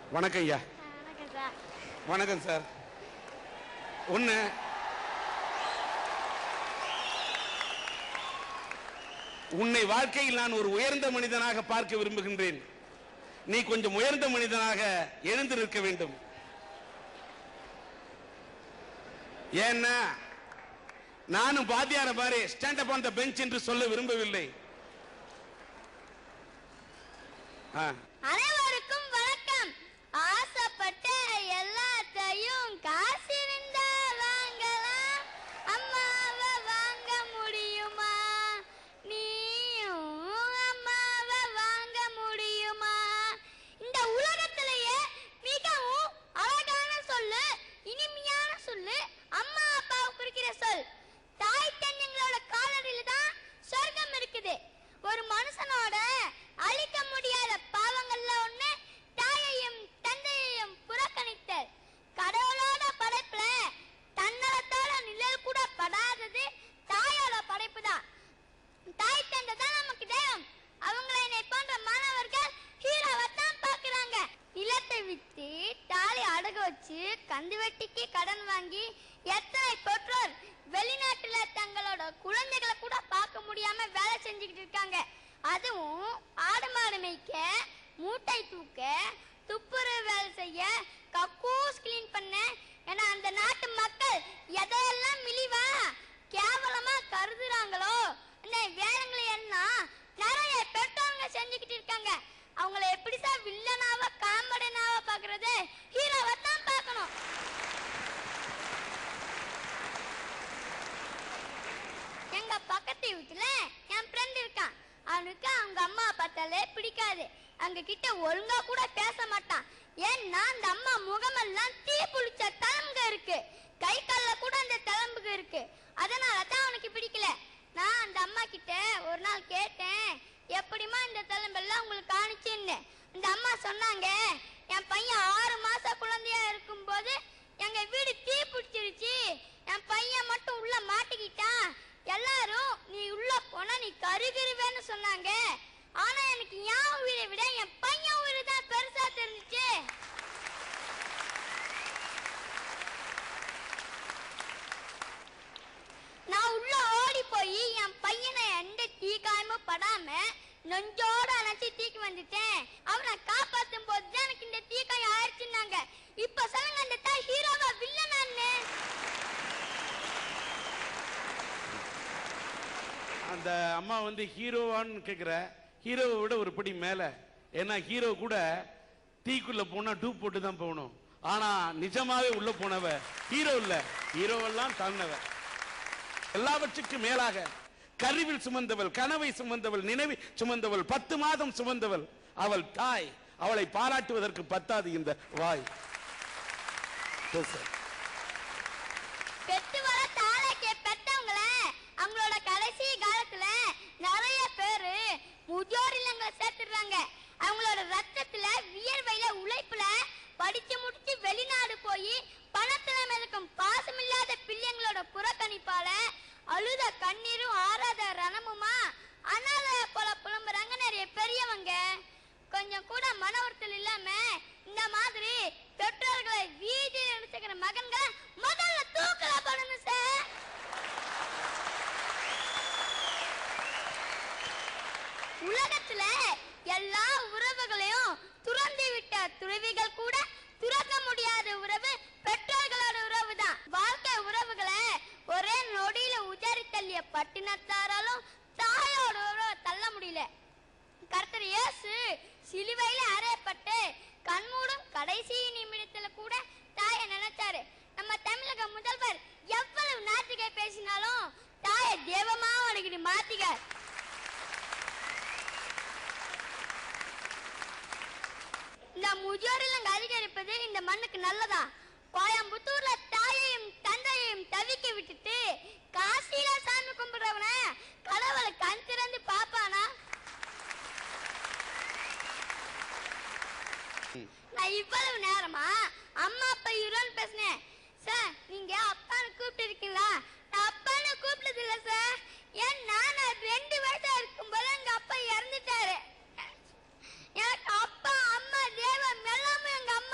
வணக்கம் ஐயா வணக்கம் சார் வணக்கம் சார் ஒன்று உன்னை வாழ்க்கையில் நான் ஒரு உயர்ந்த மனிதனாக பார்க்க விரும்புகின்றேன் நீ கொஞ்சம் உயர்ந்த மனிதனாக எழுந்திருக்க வேண்டும் ஏன்னா நானும் பாத்தியார பாரு stand up on the bench என்று சொல்ல விரும்பவில்லை ஆ அனைவருக்கும் வணக்கம் ஆசைப்பட்ட எல்லாத்தையும் காசு இருந்தா வாங்கலாம் அம்மாவை வாங்க முடியுமா நீயும் அம்மாவை வாங்க முடியுமா இந்த உலகத்திலேயே மிகவும் அழகான சொல்லு இனிமையான சொல்லு அம்மா அப்பாவை குறிக்கிற சொல் தாய் தந்தைங்களோட காலடியில தான் சொர்க்கம் இருக்குது ஒரு மனுஷனோட அழிக்க முடியாத பாவங்கள்ல ஒண்ணு தாயையும் தந்தையையும் புறக்கணித்தல் கடவுளோட படைப்புல தன்னலத்தோட நிழல் கூட படாதது தாயோட படைப்பு தான் தாய் தந்தை தான் நமக்கு தெய்வம் அவங்கள என்னை போன்ற மாணவர்கள் ஹீரோவை தான் பார்க்கறாங்க நிலத்தை வித்து தாலி அடகு வச்சு கந்து வெட்டிக்கு கடன் வாங்கி எத்தனை பெற்றோர் வெளிநாட்டுல தங்களோட குழந்தைகளை கூட பார்க்க முடியாம வேலை செஞ்சுக்கிட்டு இருக்காங்க அதுவும் ஆடு மாடு மேய்க்க மூட்டை தூக்க துப்புரவு வேலை செய்ய கக்கூஸ் கிளீன் பண்ண ஏன்னா அந்த நாட்டு மக்கள் எதையெல்லாம் மிளிவா கேவலமா கருதுறாங்களோ இந்த வேலைங்களை எல்லாம் நிறைய பெற்றோருங்க செஞ்சுக்கிட்டு இருக்காங்க அவங்கள எப்படி சார் வில்லனாவா காமெடினாவா பாக்குறது ஹீரோவை தான் பார்க்கணும் எங்க பக்கத்து வீட்டுல என் ஃப்ரெண்ட் இருக்கான் அவனுக்கு அவங்க அம்மா பார்த்தாலே பிடிக்காது அவங்க கிட்ட ஒழுங்கா கூட பேச மாட்டான் ஏன்னா அந்த அம்மா முகமெல்லாம் தீ புளிச்ச தளம்புக இருக்கு கை கால்ல கூட அந்த தளம்புக இருக்கு அதனால தான் அவனுக்கு பிடிக்கல நான் அந்த அம்மா கிட்ட ஒரு நாள் கேட்டேன் எப்படிமா இந்த தளம்பெல்லாம் உங்களுக்கு காணிச்சுன்னு இந்த அம்மா சொன்னாங்க என் பையன் ஆறு மாச குழந்தையா இருக்கும்போது எங்க வீடு தீ பிடிச்சிருச்சு என் பையன் மட்டும் உள்ள மாட்டிக்கிட்டான் எல்லாரும் நீ உள்ள போனா நீ கருகிருவேன்னு சொன்னாங்க ஆனா எனக்கு என் உயிரை விட என் பையன் உயிர் தான் பெருசா தெரிஞ்சுச்சு நான் உள்ள ஓடி போய் என் பையனை எந்த தீ காயமும் படாம நெஞ்சோட அணைச்சி தீக்கு வந்துட்டேன் அவனை காப்பாத்தும் போது தான் எனக்கு இந்த தீ காயம் ஆயிடுச்சுன்னாங்க இப்ப சொல்லுங்க அந்த தாய் ஹீரோவா வில்லனான்னு அந்த அம்மா வந்து ஹீரோவான்னு கேட்குற ஹீரோவை விட ஒரு படி மேலே ஏன்னா ஹீரோ கூட தீக்குள்ள போனா டூப் போட்டு தான் போகணும் ஆனா நிஜமாவே உள்ள போனவ ஹீரோ இல்ல ஹீரோவெல்லாம் தாழ்ந்தவ எல்லாவற்றுக்கும் மேலாக கருவில் சுமந்தவள் கனவை சுமந்தவள் நினைவை சுமந்தவள் பத்து மாதம் சுமந்தவள் அவள் தாய் அவளை பாராட்டுவதற்கு பத்தாது இந்த வாய் பேசு. பெத்து வர தாளைக்கு பெத்தவங்கள அவங்களோட கடைசி காலத்துல நிறைய பேரு முதியோர் இல்லங்களை சேர்த்துடுறாங்க அவங்களோட ரத்தத்துல வியர்வையில உழைப்புல படிச்சு முடிச்சு வெளிநாடு போய் பணத்துல மிதக்கும் பாசமில்லாத பிள்ளைங்களோட புறக்கணிப்பால அழுத கண்ணீரும் ஆறாத ரணமுமா அனாத போல புலம்புறாங்க நிறைய பெரியவங்க கொஞ்சம் கூட மன உறுத்தல் இல்லாம இந்த மாதிரி பெற்றோர்களை வீதியில் எடுத்துக்கிற மகன்களை முதல்ல தூக்கல பண்ணணும் சார் உலகத்துல எல்லா உறவுகளையும் துறந்து விட்ட துறவிகள் கூட துறக்க முடியாத உறவு பெற்றோர்களோட உறவு தான் வாழ்க்கை உறவுகளை ஒரே நொடியில உஜாரி தள்ளிய பட்டினத்தாராலும் தாயோட உறவை தள்ள முடியல கர்த்தர் இயேசு சிலுவையில அறையப்பட்டு கண்மூடும் கடைசி நிமிடத்துல கூட தாயை நினைச்சாரு நம்ம தமிழக முதல்வர் எவ்வளவு நாத்திகை பேசினாலும் தாயை தேவமா உனக்கு மாத்திக இந்த முதியோர் இல்லங்க அதிகரிப்பது இந்த மண்ணுக்கு நல்லதா கோயம்புத்தூர்ல தாயையும் தந்தையையும் தவிக்க விட்டுட்டு காசியில சாமி கும்பிடுறவன கடவுளை கண் திறந்து பாப்பானா நான் இவ்வளவு நேரமா அம்மா அப்பா ஹீரோன்னு பேசினேன் சார் நீங்க அப்பான்னு கூப்பிட்டு இருக்கீங்களா நான் அப்பான்னு கூப்பிட்டது இல்ல சார் ஏன்னா நான் ரெண்டு வயசா இருக்கும்போது எங்க அப்பா இறந்துட்டாரு எனக்கு அப்பா அம்மா தேவம் எல்லாமே எங்க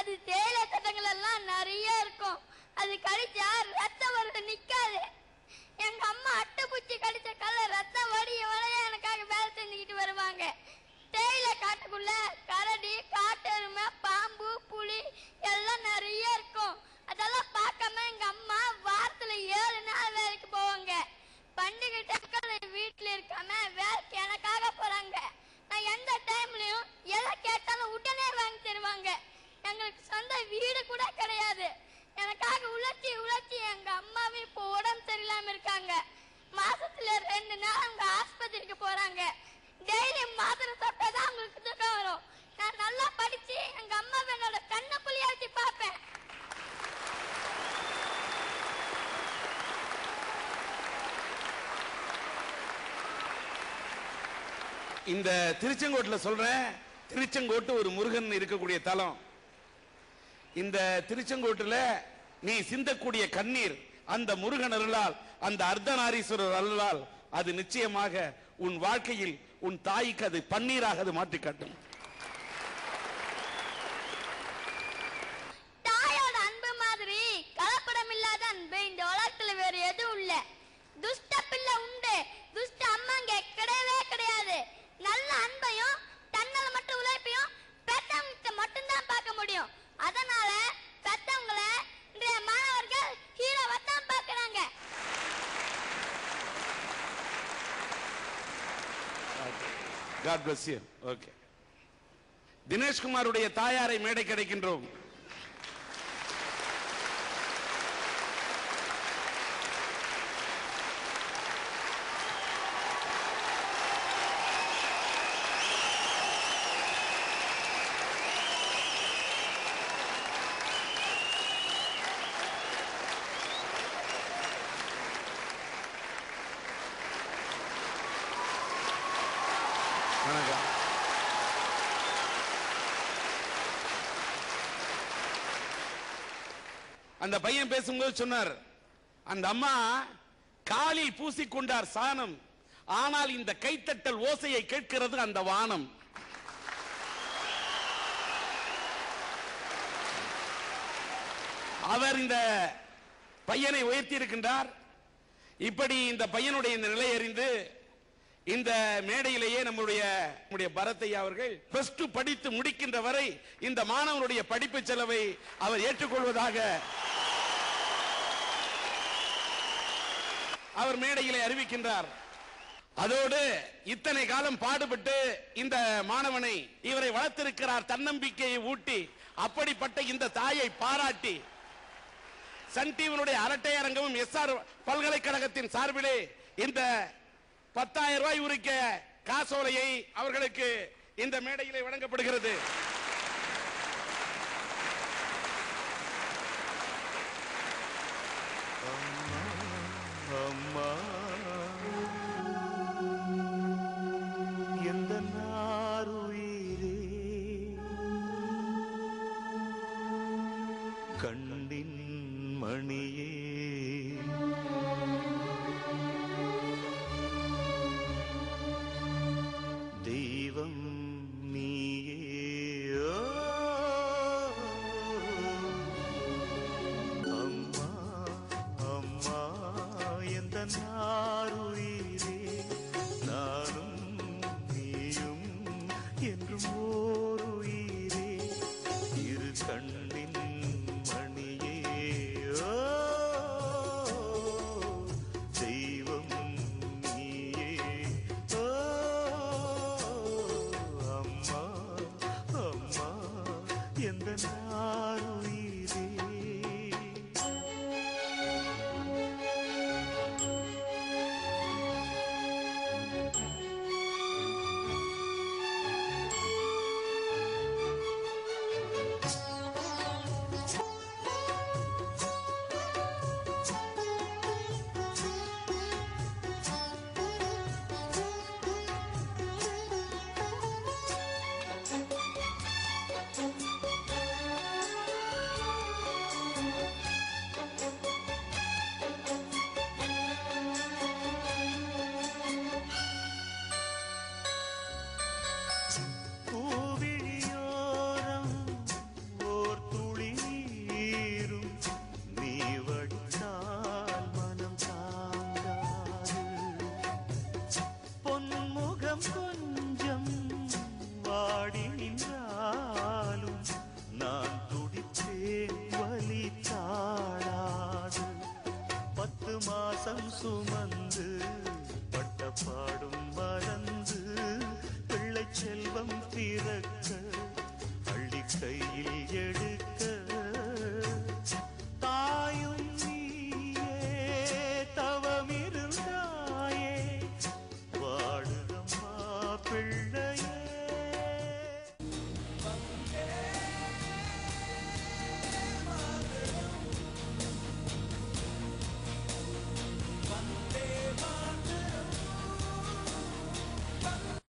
அது தேயிலை தட்டங்கள் எல்லாம் நிறைய இருக்கும் அது கடிச்சா ரத்தம் வருது நிக்காது எங்க அம்மா அட்டைப்பூச்சி கடிச்ச கல்ல ரத்தம் வடிய வரைய எனக்காக வேலை செஞ்சுக்கிட்டு வருவாங்க தேயிலை காட்டுக்குள்ள கரடி காட்டெருமை பாம்பு புலி எல்லாம் நிறைய இருக்கும் அதெல்லாம் பார்க்காம எங்க அம்மா வாரத்துல ஏழு நாள் வேலைக்கு போவாங்க பண்டிகை டைம்ல வீட்டுல இருக்காம வேலைக்கு எனக்காக போறாங்க நான் எந்த டைம்லயும் எதை கேட்டாலும் உடனே வாங்கி தருவாங்க எங்களுக்கு சொந்த வீடு கூட கிடையாது எனக்காக உழைச்சி உழைச்சி எங்க அம்மாவே இப்போ உடம்பு சரியில்லாம இருக்காங்க மாசத்துல ரெண்டு நாள் அவங்க ஆஸ்பத்திரிக்கு போறாங்க டெய்லி மாத்திரை சாப்பிட்டாதான் அவங்களுக்கு தூக்கம் வரும் நான் நல்லா படிச்சு எங்க அம்மாவை என்னோட கண்ணுக்குள்ளேயே வச்சு பார்ப்பேன் இந்த திருச்செங்கோட்டுல சொல்றேன் திருச்செங்கோட்டு ஒரு முருகன் இருக்கக்கூடிய தலம் இந்த திருச்செங்கோட்டுல நீ சிந்தக்கூடிய கண்ணீர் அந்த முருகன் அருளால் அந்த அர்த்தநாரீஸ்வரர் அருளால் அது நிச்சயமாக உன் வாழ்க்கையில் உன் தாய்க்கு அது பன்னீராக அது மாற்றி காட்டும் தாயோட அன்பு மாதிரி கலப்படம் இல்லாத அன்பு இந்த உலகத்துல வேற எதுவும் இல்ல துஷ்ட பிள்ளை உண்டு துஷ்ட அம்மாங்க கிடையவே கிடையாது நல்ல அன்பையும் தன்னல மட்டும் உழைப்பையும் பெத்தவங்க மட்டும்தான் பார்க்க முடியும் அதனால பெத்தவங்களை இன்றைய மாணவர்கள் ஹீரோவை தான் பார்க்கறாங்க காட் bless you ஓகே தினேஷ்குமாருடைய தாயாரை மேடை கிடைக்கின்றோம் வணக்கம் அந்த பையன் பேசும்போது சொன்னார் அந்த அம்மா காலில் பூசிக்கொண்டார் சாணம் ஆனால் இந்த கைத்தட்டல் ஓசையை கேட்கிறது அந்த வானம் அவர் இந்த பையனை உயர்த்தி இருக்கின்றார் இப்படி இந்த பையனுடைய இந்த நிலை அறிந்து இந்த மேடையிலேயே நம்முடைய நம்முடைய பரத்தையா அவர்கள் பிளஸ் டூ படித்து முடிக்கின்ற வரை இந்த மாணவனுடைய படிப்பு செலவை அவர் ஏற்றுக்கொள்வதாக அவர் மேடையிலே அறிவிக்கின்றார் அதோடு இத்தனை காலம் பாடுபட்டு இந்த மாணவனை இவரை வளர்த்திருக்கிறார் தன்னம்பிக்கையை ஊட்டி அப்படிப்பட்ட இந்த தாயை பாராட்டி சன் டிவியினுடைய அரட்டை அரங்கமும் எஸ்ஆர் பல்கலைக்கழகத்தின் சார்பிலே இந்த பத்தாயிரம் ரூபாய் உரிக்க காசோலையை அவர்களுக்கு இந்த மேடையிலே வழங்கப்படுகிறது அம்மா எந்த நாருயிரே கண்ணின் மணியே தெய்வம் நீயே ஓ. அம்மா அம்மா எந்த நாருயிரே நானும் நீயும் என்றும் ஓர் உயிரே இரு கண்ணின் மணியே ஓ, தெய்வம் நீயே ஓ, அம்மா அம்மா எந்த நாருயிரே